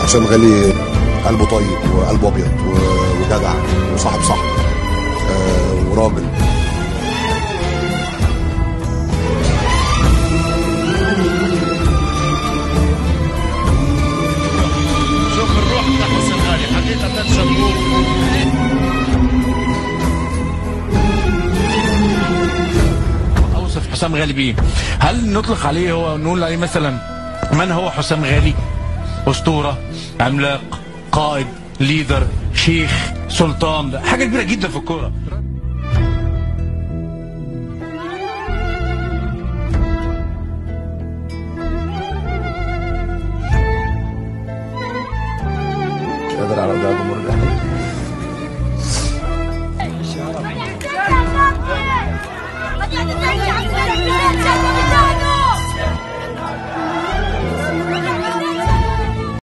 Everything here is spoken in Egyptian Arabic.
حسام غالي قلبه طيب وقلبه ابيض و- وجدع وصاحب صح آه، وراجل شوف الروح بتاع حسام غالي حقيقة شغوف اوصف حسام غالي بيه هل نطلق عليه هو نقول عليه مثلا من هو حسام غالي اسطوره عملاق قائد ليدر شيخ سلطان ده حاجه كبيره جدا في الكوره مش قادر على ده جمهور الاهلي